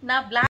నా black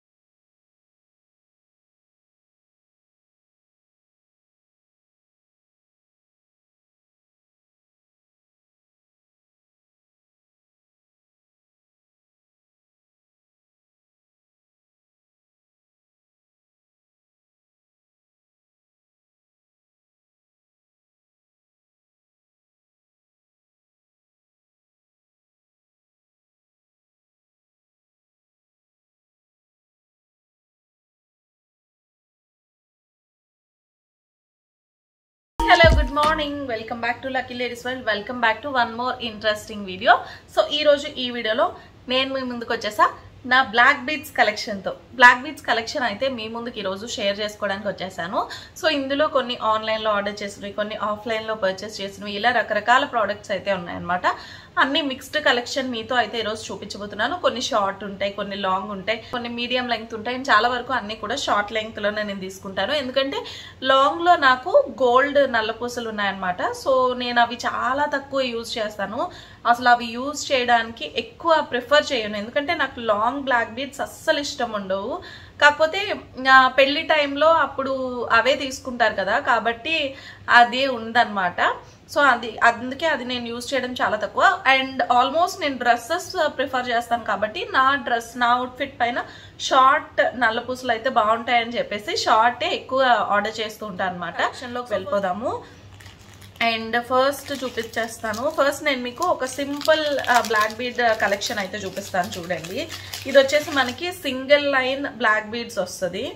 hello good morning welcome back to lucky ladies world welcome back to one more interesting video so ఈ రోజు ఈ వీడియోలో నేను మీ ముందుకు వచ్చేసా నా బ్లాక్ బీడ్స్ కలెక్షన్తో బ్లాక్ బీడ్స్ కలెక్షన్ అయితే మీ ముందుకు ఈరోజు షేర్ చేసుకోవడానికి వచ్చేసాను సో ఇందులో కొన్ని ఆన్లైన్లో ఆర్డర్ చేసినవి కొన్ని ఆఫ్లైన్లో పర్చేస్ చేసినవి ఇలా రకరకాల ప్రోడక్ట్స్ అయితే ఉన్నాయన్నమాట అన్ని మిక్స్డ్ కలెక్షన్ మీతో అయితే ఈరోజు చూపించబోతున్నాను కొన్ని షార్ట్ ఉంటాయి కొన్ని లాంగ్ ఉంటాయి కొన్ని మీడియం లెంగ్త్ ఉంటాయి and చాలా వరకు అన్ని కూడా షార్ట్ లెంగ్త్లోనే నేను తీసుకుంటాను ఎందుకంటే లాంగ్లో నాకు గోల్డ్ నల్లపూసలు ఉన్నాయన్నమాట సో నేను అవి చాలా తక్కువ యూజ్ చేస్తాను అసలు అవి యూజ్ చేయడానికి ఎక్కువ ప్రిఫర్ చేయను ఎందుకంటే నాకు లాంగ్ బ్లాక్ బీడ్స్ అస్సలు ఇష్టం ఉండవు కాకపోతే ఆ, పెళ్లి టైంలో అప్పుడు అవే తీసుకుంటారు కదా కాబట్టి అది ఉందన్నమాట సో అది అందుకే అది నేను యూజ్ చేయడం చాలా తక్కువ అండ్ ఆల్మోస్ట్ నేను డ్రెస్సెస్ ప్రిఫర్ చేస్తాను కాబట్టి నా డ్రెస్ నా అవుట్ఫిట్ పైన షార్ట్ నల్ల పూసలు అయితే బాగుంటాయని చెప్పేసి షార్టే ఎక్కువ ఆర్డర్ చేస్తూ ఉంటాను అనమాట లోకి వెళ్ళిపోదాము అండ్ ఫస్ట్ చూపించేస్తాను ఫస్ట్ నేను మీకు ఒక సింపుల్ బ్లాక్ బీడ్ కలెక్షన్ అయితే చూపిస్తాను చూడండి ఇది వచ్చేసి మనకి సింగిల్ లైన్ బ్లాక్ బీడ్స్ వస్తుంది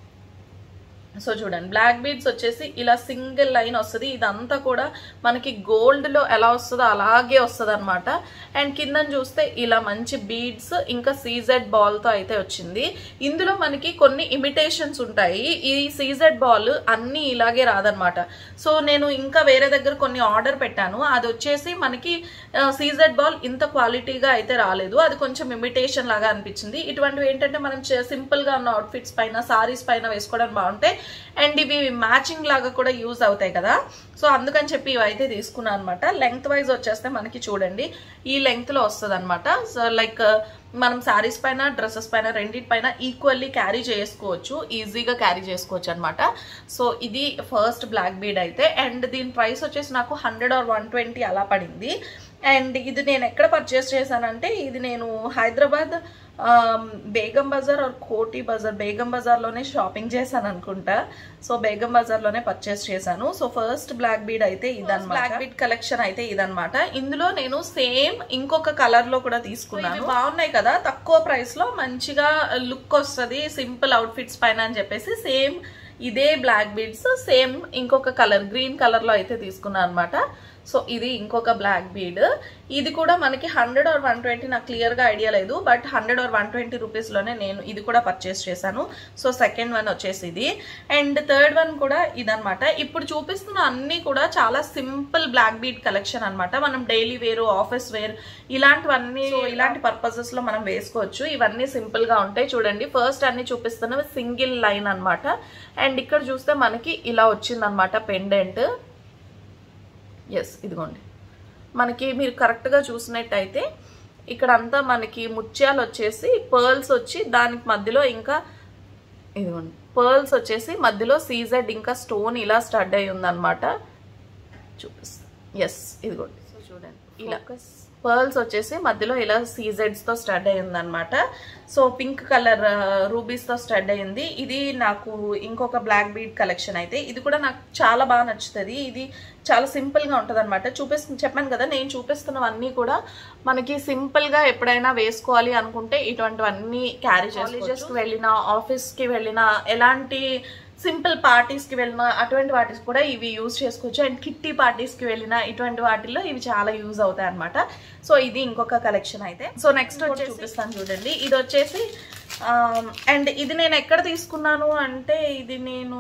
సో చూడండి బ్లాక్ బీడ్స్ వచ్చేసి ఇలా సింగిల్ లైన్ వస్తుంది ఇదంతా కూడా మనకి గోల్డ్ లో ఎలా వస్తుందో అలాగే వస్తుంది అనమాట అండ్ కింద చూస్తే ఇలా మంచి బీడ్స్ ఇంకా సీజెడ్ బాల్ తో అయితే వచ్చింది ఇందులో మనకి కొన్ని ఇమిటేషన్స్ ఉంటాయి ఈ సీజెడ్ బాల్ అన్ని ఇలాగే రాదనమాట సో నేను ఇంకా వేరే దగ్గర కొన్ని ఆర్డర్ పెట్టాను అది వచ్చేసి మనకి సీజెడ్ బాల్ ఇంత క్వాలిటీగా అయితే రాలేదు అది కొంచెం ఇమిటేషన్ లాగా అనిపించింది ఇటువంటివి ఏంటంటే మనం సింపుల్ గా ఉన్న అవుట్ఫిట్స్ పైన సారీస్ పైన వేసుకోవడానికి బాగుంటాయి అండ్ ఇవి మ్యాచింగ్ లాగా కూడా యూజ్ అవుతాయి కదా సో అందుకని చెప్పి ఇవి అయితే తీసుకున్నాను అనమాట లెంగ్త్ వైజ్ వచ్చేస్తే మనకి చూడండి ఈ లెంగ్త్ లో వస్తుంది అనమాట సో లైక్ మనం శారీస్ పైన డ్రెస్సెస్ పైన రెండింటి పైన ఈక్వల్లీ క్యారీ చేసుకోవచ్చు ఈజీగా క్యారీ చేసుకోవచ్చు అనమాట సో ఇది ఫస్ట్ బ్లాక్ బీడ్ అయితే అండ్ దీని ప్రైస్ వచ్చేసి నాకు హండ్రెడ్ ఆర్ వన్ ట్వంటీ అలా పడింది అండ్ ఇది నేను ఎక్కడ పర్చేస్ చేశానంటే ఇది నేను హైదరాబాద్ ఆమ్, బేగం బజార్ ఆర్ కోటి బజార్ బేగం బజార్లోనే షాపింగ్ చేశాను అనుకుంటా సో బేగం బజార్లోనే పర్చేస్ చేశాను సో ఫస్ట్ బ్లాక్ బీడ్ అయితే ఇదన్నమాట బ్లాక్ బీడ్ కలెక్షన్ అయితే ఇదన్నమాట ఇందులో నేను సేమ్ ఇంకొక కలర్ లో కూడా తీసుకున్నాను ఇవి బాగున్నాయి కదా తక్కువ ప్రైస్ లో మంచిగా లుక్ వస్తుంది సింపుల్ అవుట్ఫిట్స్ పైన అని చెప్పేసి సేమ్ ఇదే బ్లాక్ బీడ్స్ సేమ్ ఇంకొక కలర్ గ్రీన్ కలర్ లో అయితే తీసుకున్నాను అనమాట సో ఇది ఇంకొక బ్లాక్ బీడ్ ఇది కూడా మనకి హండ్రెడ్ ఆర్ వన్ ట్వంటీ నాకు క్లియర్గా ఐడియా లేదు but hundred or one twenty రూపీస్లోనే నేను ఇది కూడా పర్చేస్ చేశాను సో సెకండ్ వన్ వచ్చేసి ఇది అండ్ థర్డ్ వన్ కూడా ఇదనమాట ఇప్పుడు చూపిస్తున్న అన్ని కూడా చాలా సింపుల్ బ్లాక్ బీడ్ కలెక్షన్ అన్నమాట మనం డైలీ వేర్ ఆఫీస్ వేర్ ఇలాంటివన్నీ సో ఇలాంటి పర్పసెస్ లో మనం వేసుకోవచ్చు ఇవన్నీ సింపుల్ గా ఉంటాయి చూడండి ఫస్ట్ అన్ని చూపిస్తున్నవి సింగిల్ లైన్ అన్నమాట అండ్ ఇక్కడ చూస్తే మనకి ఇలా వచ్చిందనమాట పెండెంట్ ఎస్ ఇదిగోండి మనకి మీరు కరెక్ట్గా చూసినట్టయితే ఇక్కడ అంతా మనకి ముత్యాలు వచ్చేసి పర్ల్స్ వచ్చి దానికి మధ్యలో ఇంకా ఇదిగోండి పర్ల్స్ వచ్చేసి మధ్యలో సీజెడ్ ఇంకా స్టోన్ ఇలా స్టడ్ అయి ఉందన్నమాట చూపిస్తా ఎస్ ఇదిగోండి సో చూడండి ఇలా పర్ల్స్ వచ్చేసి మధ్యలో ఇలా సీజెడ్స్ తో స్టడ్ అయి ఉందన్నమాట సో పింక్ కలర్ రూబీస్ తో స్టడ్ అయింది ఇది నాకు ఇంకొక బ్లాక్ బీడ్ కలెక్షన్ అయితే ఇది కూడా నాకు చాలా బాగా నచ్చుతుంది ఇది చాలా సింపుల్ గా ఉంటది అనమాట చూపిస్తు చెప్పాను కదా నేను చూపిస్తున్నవన్నీ కూడా మనకి సింపుల్ గా ఎప్పుడైనా వేసుకోవాలి అనుకుంటే ఇటువంటివన్నీ క్యారీ కాలేజెస్ కి వెళ్ళినా ఆఫీస్ కి వెళ్ళినా ఎలాంటి సింపుల్ పార్టీస్ కి వెళ్ళినా అటువంటి వాటికి కూడా ఇవి యూజ్ చేసుకోవచ్చు అండ్ కిట్టి పార్టీస్ కి వెళ్ళినా ఇటువంటి వాటిల్లో ఇవి చాలా యూజ్ అవుతాయి అనమాట సో ఇది ఇంకొక కలెక్షన్ అయితే సో నెక్స్ట్ వచ్చి చూపిస్తాను చూడండి ఇది వచ్చేసి అండ్ ఇది నేను ఎక్కడ తీసుకున్నాను అంటే ఇది నేను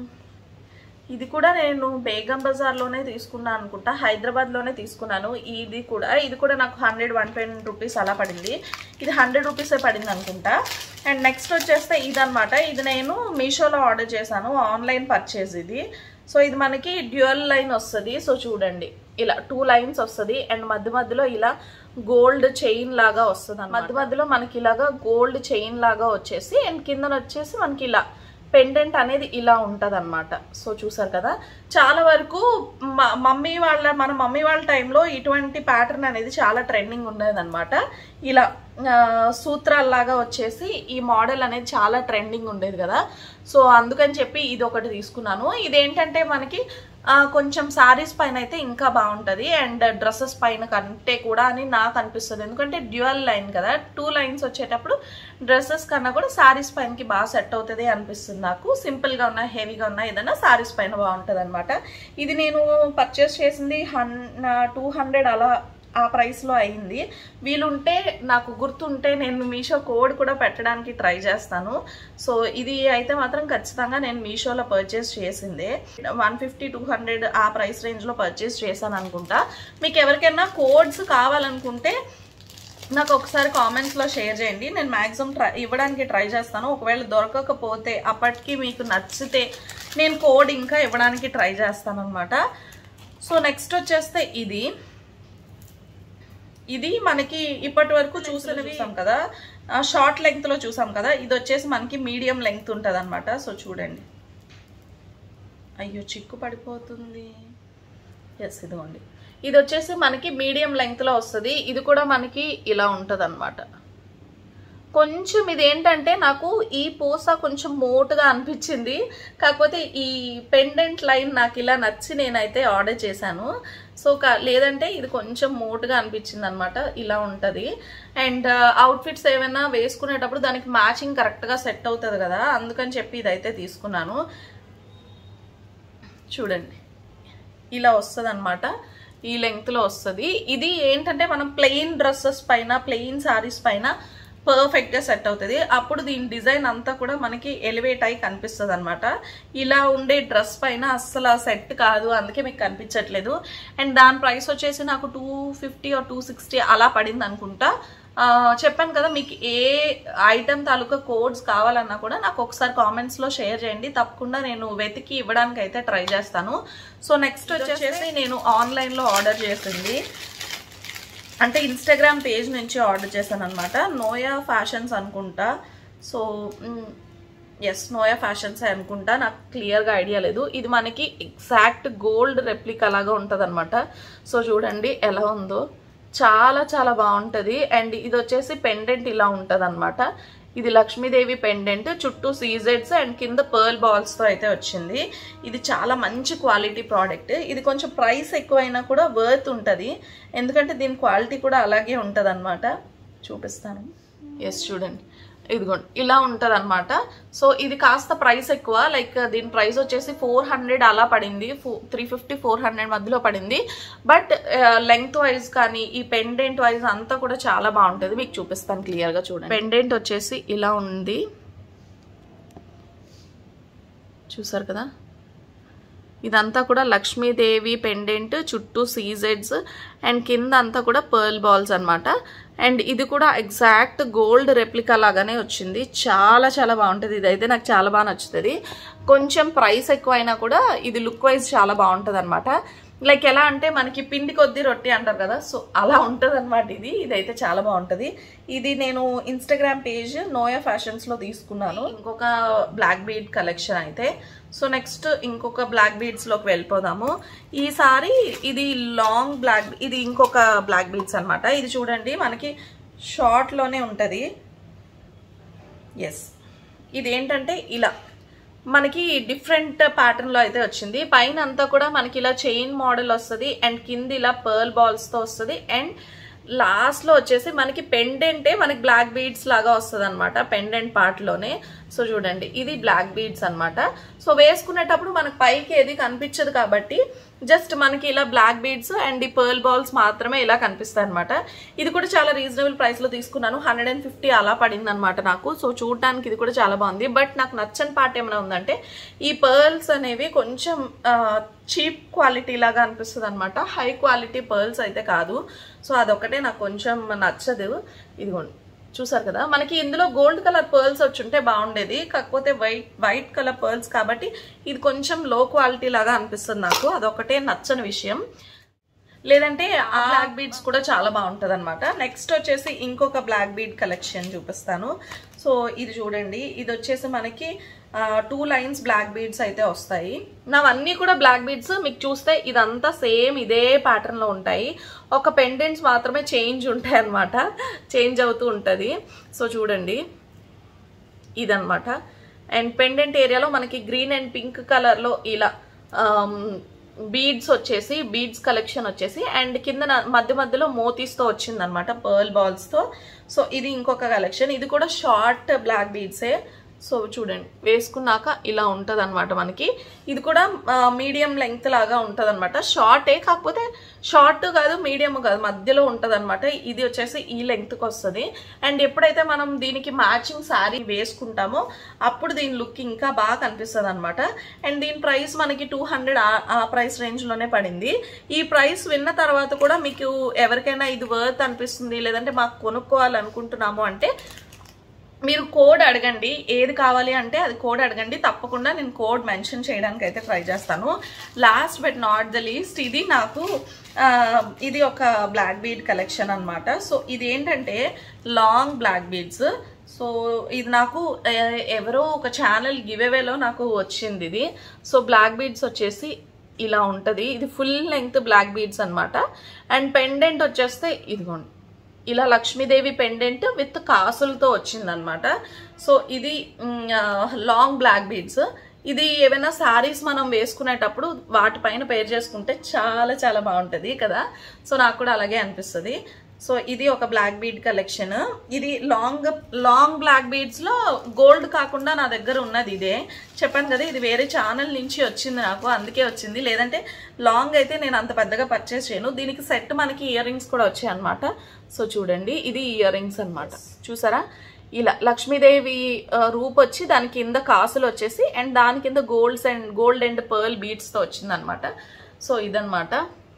ఇది కూడా నేను బేగం బజార్లోనే తీసుకున్నాను అనుకుంటా హైదరాబాద్లోనే తీసుకున్నాను ఇది కూడా ఇది కూడా నాకు హండ్రెడ్ వన్ ట్వంటీ రూపీస్ అలా పడింది ఇది హండ్రెడ్ రూపీసే పడింది అనుకుంటా అండ్ నెక్స్ట్ వచ్చేస్తే ఇదనమాట ఇది నేను మీషోలో ఆర్డర్ చేశాను ఆన్లైన్ పర్చేజ్ ఇది సో ఇది మనకి డ్యూయల్ లైన్ వస్తుంది సో చూడండి ఇలా టూ లైన్స్ వస్తుంది అండ్ మధ్య మధ్యలో ఇలా గోల్డ్ చైన్ లాగా వస్తుంది మధ్య మధ్యలో మనకి ఇలాగా గోల్డ్ చైన్ లాగా వచ్చేసి అండ్ కింద వచ్చేసి మనకి ఇలా పెండెంట్ అనేది ఇలా ఉంటుంది అనమాట సో చూసారు కదా చాలా వరకు మ- మమ్మీ వాళ్ళ మన మమ్మీ వాళ్ళ టైంలో ఇటువంటి ప్యాటర్న్ అనేది చాలా ట్రెండింగ్ ఉండేది అనమాట ఇలా ఆ, సూత్రాల్లాగా వచ్చేసి ఈ మోడల్ అనేది చాలా ట్రెండింగ్ ఉండేది కదా సో అందుకని చెప్పి ఇది ఒకటి తీసుకున్నాను ఇదేంటంటే మనకి ఆ, కొంచెం శారీస్ పైన అయితే ఇంకా బాగుంటుంది అండ్ డ్రెస్సెస్ పైన కంటే కూడా అని నాకు అనిపిస్తుంది ఎందుకంటే డ్యూయల్ లైన్ కదా టూ లైన్స్ వచ్చేటప్పుడు డ్రెస్సెస్ కన్నా కూడా శారీస్ పైనకి బాగా సెట్ అవుతుంది అనిపిస్తుంది నాకు సింపుల్గా ఉన్న హెవీగా ఉన్న ఏదైనా శారీస్ పైన బాగుంటుంది అనమాట ఇది నేను పర్చేస్ చేసింది హన్ టూ హండ్రెడ్ అలా ఆ ప్రైస్లో అయింది వీలుంటే నాకు గుర్తుంటే నేను మీషో కోడ్ కూడా పెట్టడానికి ట్రై చేస్తాను సో ఇది అయితే మాత్రం ఖచ్చితంగా నేను మీషోలో పర్చేస్ చేసిందే వన్ ఫిఫ్టీ టూ హండ్రెడ్ ఆ ప్రైస్ రేంజ్లో పర్చేస్ చేశాను అనుకుంటా మీకు ఎవరికైనా కోడ్స్ కావాలనుకుంటే నాకు ఒకసారి కామెంట్స్లో షేర్ చేయండి నేను మ్యాక్సిమం ట్రై ఇవ్వడానికి ట్రై చేస్తాను ఒకవేళ దొరకకపోతే అప్పటికి మీకు నచ్చితే నేను కోడ్ ఇంకా ఇవ్వడానికి ట్రై చేస్తాను అనమాట సో నెక్స్ట్ వచ్చేస్తే ఇది ఇది మనకి ఇప్పటి వరకు చూసినవి చూసాం కదా షార్ట్ లెంగ్త్ లో చూసాం కదా ఇది వచ్చేసి మనకి మీడియం లెంగ్త్ ఉంటుంది అనమాట సో చూడండి అయ్యో చిక్కు పడిపోతుంది ఎస్ ఇదిగోండి ఇది వచ్చేసి మనకి మీడియం లెంగ్త్ లో వస్తుంది ఇది కూడా మనకి ఇలా ఉంటుంది కొంచెం ఇది ఏంటంటే నాకు ఈ పూస కొంచెం మోటుగా అనిపించింది కాకపోతే ఈ పెండెంట్ లైన్ నాకు ఇలా నచ్చి నేనైతే ఆర్డర్ చేశాను సో కా- లేదంటే ఇది కొంచెం మోటుగా అనిపించింది అనమాట ఇలా ఉంటుంది అండ్ అవుట్ఫిట్స్ ఏమైనా వేసుకునేటప్పుడు దానికి మ్యాచింగ్ కరెక్ట్గా సెట్ అవుతుంది కదా అందుకని చెప్పి ఇదైతే తీసుకున్నాను చూడండి ఇలా వస్తుంది అనమాట ఈ లెంగ్త్లో వస్తుంది ఇది ఏంటంటే మనం ప్లెయిన్ డ్రెస్సెస్ పైన ప్లెయిన్ శారీస్ పైన పర్ఫెక్ట్గా సెట్ అవుతుంది అప్పుడు దీని డిజైన్ అంతా కూడా మనకి ఎలివేట్ అయి కనిపిస్తుంది అనమాట ఇలా ఉండే డ్రెస్ పైన అస్సలు సెట్ కాదు అందుకే మీకు కనిపించట్లేదు అండ్ దాని ప్రైస్ వచ్చేసి నాకు టూ ఫిఫ్టీ టూ సిక్స్టీ అలా పడింది అనుకుంటా ఆ, చెప్పాను కదా మీకు ఏ ఐటమ్ తాలూకా కోడ్స్ కావాలన్నా కూడా నాకు ఒకసారి కామెంట్స్లో షేర్ చేయండి తప్పకుండా నేను వెతికి ఇవ్వడానికి అయితే ట్రై చేస్తాను సో నెక్స్ట్ వచ్చేసి నేను ఆన్లైన్లో ఆర్డర్ చేసింది అంటే ఇన్స్టాగ్రామ్ పేజ్ నుంచి ఆర్డర్ చేశాను అనమాట నోయా ఫ్యాషన్స్ అనుకుంటా సో ఎస్ నోయా ఫ్యాషన్స్ అనుకుంటా నాకు క్లియర్గా ఐడియా లేదు ఇది మనకి ఎగ్జాక్ట్ గోల్డ్ రెప్లికా లాగా ఉంటుంది సో చూడండి ఎలా ఉందో చాలా చాలా బాగుంటుంది అండ్ ఇది వచ్చేసి పెండెంట్ ఇలా ఉంటుంది ఇది లక్ష్మీదేవి పెండెంట్ చుట్టూ సీజెడ్స్ అండ్ కింద పర్ల్ బాల్స్తో అయితే వచ్చింది ఇది చాలా మంచి క్వాలిటీ ప్రోడక్ట్ ఇది కొంచెం ప్రైస్ ఎక్కువైనా కూడా వర్త్ ఉంటుంది ఎందుకంటే దీని క్వాలిటీ కూడా అలాగే ఉంటుంది చూపిస్తాను ఎస్ చూడండి ఇదిగోండి ఇలా ఉంటుంది అనమాట సో ఇది కాస్త ప్రైస్ ఎక్కువ లైక్ దీని ప్రైస్ వచ్చేసి ఫోర్ హండ్రెడ్ అలా పడింది త్రీ ఫిఫ్టీ ఫోర్ హండ్రెడ్ మధ్యలో పడింది బట్ లెంగ్త్ వైజ్ కానీ ఈ పెండెంట్ వైజ్ అంతా కూడా చాలా బాగుంటుంది మీకు చూపిస్తాను క్లియర్గా చూడండి పెండెంట్ వచ్చేసి ఇలా ఉంది చూసారు కదా ఇదంతా కూడా లక్ష్మీదేవి పెండెంట్ చుట్టూ సీజెడ్స్ అండ్ కింద అంతా కూడా పర్ల్ బాల్స్ అన్నమాట అండ్ ఇది కూడా ఎగ్జాక్ట్ గోల్డ్ రెప్లికా లాగానే వచ్చింది చాలా చాలా బాగుంటుంది ఇదైతే నాకు చాలా బాగా నచ్చుతుంది కొంచెం ప్రైస్ ఎక్కువ అయినా కూడా ఇది లుక్ వైజ్ చాలా బాగుంటుంది అనమాట లైక్ ఎలా అంటే మనకి పిండి కొద్ది రొట్టి అంటారు కదా సో అలా ఉంటుంది అనమాట ఇది ఇదైతే చాలా బాగుంటుంది ఇది నేను ఇన్స్టాగ్రామ్ పేజ్ నోయా ఫ్యాషన్స్లో తీసుకున్నాను ఇంకొక బ్లాక్ బీడ్ కలెక్షన్ అయితే సో నెక్స్ట్ ఇంకొక బ్లాక్ బీడ్స్లోకి వెళ్ళిపోదాము ఈసారి ఇది లాంగ్ బ్లాక్ ఇది ఇంకొక బ్లాక్ బీడ్స్ అనమాట ఇది చూడండి మనకి షార్ట్లోనే ఉంటుంది ఎస్ ఇది ఏంటంటే ఇలా మనకి డిఫరెంట్ ప్యాటర్న్ లో అయితే వచ్చింది పైన అంతా కూడా మనకి ఇలా చైన్ మోడల్ వస్తుంది అండ్ కింద ఇలా పర్ల్ బాల్స్ తో వస్తుంది అండ్ లాస్ట్ లో వచ్చేసి మనకి పెండెంటే మనకి బ్లాక్ బీడ్స్ లాగా వస్తుంది అనమాట పెండెంట్ పార్ట్ లోనే సో చూడండి ఇది బ్లాక్ బీడ్స్ అన్నమాట సో వేసుకునేటప్పుడు మనకి పైకి ఏది కనిపించదు కాబట్టి జస్ట్ మనకి ఇలా బ్లాక్ బీడ్స్ అండ్ ఈ పర్ల్ బాల్స్ మాత్రమే ఇలా కనిపిస్తాయి అనమాట ఇది కూడా చాలా రీజనబుల్ ప్రైస్ లో తీసుకున్నాను హండ్రెడ్ అండ్ ఫిఫ్టీ అలా పడింది అనమాట నాకు సో చూడడానికి ఇది కూడా చాలా బాగుంది బట్ నాకు నచ్చని పార్ట్ ఏమైనా ఉందంటే ఈ పర్ల్స్ అనేవి కొంచెం చీప్ క్వాలిటీ లాగా అనిపిస్తుంది అనమాట హై క్వాలిటీ పర్ల్స్ అయితే కాదు సో అదొకటే నాకు కొంచెం నచ్చదు ఇదిగోండి చూసారు కదా మనకి ఇందులో గోల్డ్ కలర్ పర్ల్స్ వచ్చుంటే బాగుండేది కాకపోతే వైట్ వైట్ కలర్ పర్ల్స్ కాబట్టి ఇది కొంచెం లో క్వాలిటీ లాగా అనిపిస్తుంది నాకు అదొకటే నచ్చని విషయం లేదంటే ఆ బ్లాక్ బీడ్స్ కూడా చాలా బాగుంటుంది అనమాట నెక్స్ట్ వచ్చేసి ఇంకొక బ్లాక్ బీడ్ కలెక్షన్ చూపిస్తాను సో ఇది చూడండి ఇది వచ్చేసి మనకి టూ లైన్స్ బ్లాక్ బీడ్స్ అయితే వస్తాయి నావన్నీ కూడా బ్లాక్ బీడ్స్ మీకు చూస్తే ఇదంతా సేమ్ ఇదే pattern లో ఉంటాయి ఒక పెండెంట్స్ మాత్రమే చేంజ్ ఉంటాయి అనమాట చేంజ్ అవుతూ ఉంటుంది సో చూడండి ఇదనమాట అండ్ పెండెంట్ ఏరియాలో మనకి గ్రీన్ అండ్ పింక్ కలర్లో ఇలా బీడ్స్ వచ్చేసి బీడ్స్ కలెక్షన్ వచ్చేసి అండ్ కింద నా- మధ్య మధ్యలో మోతీస్తో వచ్చింది అనమాట పర్ల్ బాల్స్తో సో ఇది ఇంకొక కలెక్షన్ ఇది కూడా షార్ట్ బ్లాక్ బీడ్సే సో చూడండి వేసుకున్నాక ఇలా ఉంటుంది అనమాట మనకి ఇది కూడా మీడియం లెంగ్త్ లాగా ఉంటుంది అనమాట షార్టే కాకపోతే షార్ట్ కాదు మీడియం కాదు మధ్యలో ఉంటుంది అనమాట ఇది వచ్చేసి ఈ లెంగ్త్కి వస్తుంది అండ్ ఎప్పుడైతే మనం దీనికి మ్యాచింగ్ శారీ వేసుకుంటామో అప్పుడు దీని లుక్ ఇంకా బాగా కనిపిస్తుంది అనమాట అండ్ దీని ప్రైస్ మనకి టూ హండ్రెడ్ ఆ ప్రైస్ రేంజ్లోనే పడింది ఈ ప్రైస్ విన్న తర్వాత కూడా మీకు ఎవరికైనా ఇది వర్త్ అనిపిస్తుంది లేదంటే మాకు కొనుక్కోవాలనుకుంటున్నాము అంటే మీరు కోడ్ అడగండి ఏది కావాలి అంటే అది కోడ్ అడగండి తప్పకుండా నేను కోడ్ మెన్షన్ చేయడానికి అయితే ట్రై చేస్తాను last but not the least ఇది నాకు ఆ, ఇది ఒక బ్లాక్ బీడ్ కలెక్షన్ అన్నమాట సో ఇది ఏంటంటే లాంగ్ బ్లాక్ బీడ్స్ సో ఇది నాకు ఎ- ఎవరో ఒక ఛానల్ గివేవేలో నాకు వచ్చింది ఇది సో బ్లాక్ బీడ్స్ వచ్చేసి ఇలా ఉంటుంది ఇది ఫుల్ లెంగ్త్ బ్లాక్ బీడ్స్ అన్నమాట అండ్ పెండెంట్ వచ్చేస్తే ఇదిగోండి ఇలా లక్ష్మీదేవి పెండెంట్ విత్ కాసులతో వచ్చిందనమాట సో ఇది మ్, ఆ, లాంగ్ బ్లాక్ బీడ్స్ ఇది ఏమైనా శారీస్ మనం వేసుకునేటప్పుడు వాటిపైన పేర్ చేసుకుంటే చాలా చాలా బాగుంటుంది కదా సో నాకు కూడా అలాగే అనిపిస్తుంది సో ఇది ఒక బ్లాక్ బీడ్ కలెక్షన్ ఇది లాంగ్ లాంగ్ బ్లాక్ బీడ్స్ లో గోల్డ్ కాకుండా నా దగ్గర ఉన్నది ఇదే చెప్పాను కదా ఇది వేరే ఛానల్ నుంచి వచ్చింది నాకు అందుకే వచ్చింది లేదంటే లాంగ్ అయితే నేను అంత పెద్దగా పర్చేస్ చేయను దీనికి సెట్ మనకి ఇయర్ రింగ్స్ కూడా వచ్చాయి అనమాట సో చూడండి ఇది ఇయర్ రింగ్స్ అనమాట చూసారా ఇలా లక్ష్మీదేవి ఆ, రూప్ వచ్చి దాని కింద కాసులు వచ్చేసి అండ్ దాని కింద golds and gold and pearl బీడ్స్తో వచ్చింది అనమాట సో ఇదనమాట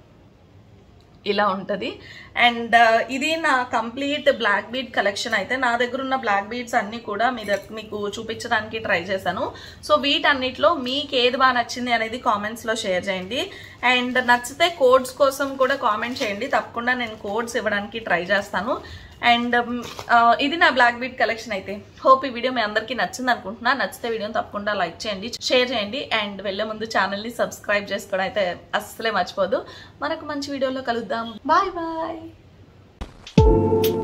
ఇలా ఉంటుంది అండ్ ఇది నా కంప్లీట్ బ్లాక్ బీడ్ కలెక్షన్ అయితే నా దగ్గర ఉన్న బ్లాక్ బీడ్స్ అన్ని కూడా మీ దగ్గర మీకు చూపించడానికి ట్రై చేశాను సో వీటన్నిటిలో మీకు ఏది బాగా నచ్చింది అనేది కామెంట్స్లో షేర్ చేయండి అండ్ నచ్చితే కోడ్స్ కోసం కూడా కామెంట్ చేయండి తప్పకుండా నేను కోడ్స్ ఇవ్వడానికి ట్రై చేస్తాను అండ్ ఇది నా బ్లాక్ బీట్ కలెక్షన్ అయితే హోప్ ఈ వీడియో మీ అందరికీ నచ్చింది అనుకుంటున్నా నచ్చితే వీడియోని తప్పకుండా లైక్ చేయండి షేర్ చేయండి అండ్ వెళ్ళే ముందు ఛానల్ని సబ్స్క్రైబ్ చేసుకోవడం అయితే అస్సలే మర్చిపోదు మనకు మంచి వీడియోలో కలుద్దాం బాయ్ బాయ్